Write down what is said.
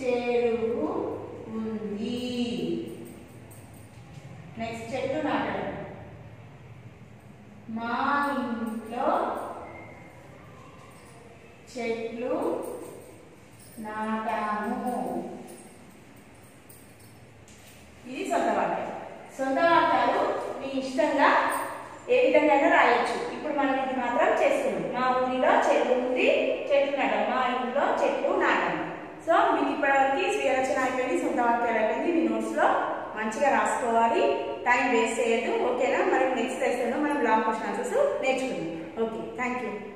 చెరువు ఉంది నెక్స్ట్ చెట్లు నాటడం మా ఇంట్లో చెట్లు నాటాము ఇది సొంత వాక్యం సొంత వాక్యాలు మీ ఇష్టంగా ఏ విధంగా రాయొచ్చు ఇప్పుడు మనం ఇది మాత్రం చేస్తున్నాం మా ఊరిలో చెట్టు ఉంది చెట్లు నాటాం మా ఇంట్లో చెట్లు నాటాం సో మీకు ఇప్పటివరకు స్వీయ రచన అయిపోయింది సొంత వాక్యాలు అయిపోయింది మీ నోట్స్లో మంచిగా రాసుకోవాలి టైం వేస్ట్ చేయొద్దు ఓకేనా మనం నెక్స్ట్ లెసన్లో మనం లాంగ్ క్వశ్చన్ ఆన్సర్స్ నేర్చుకుందాం ఓకే థ్యాంక్ యూ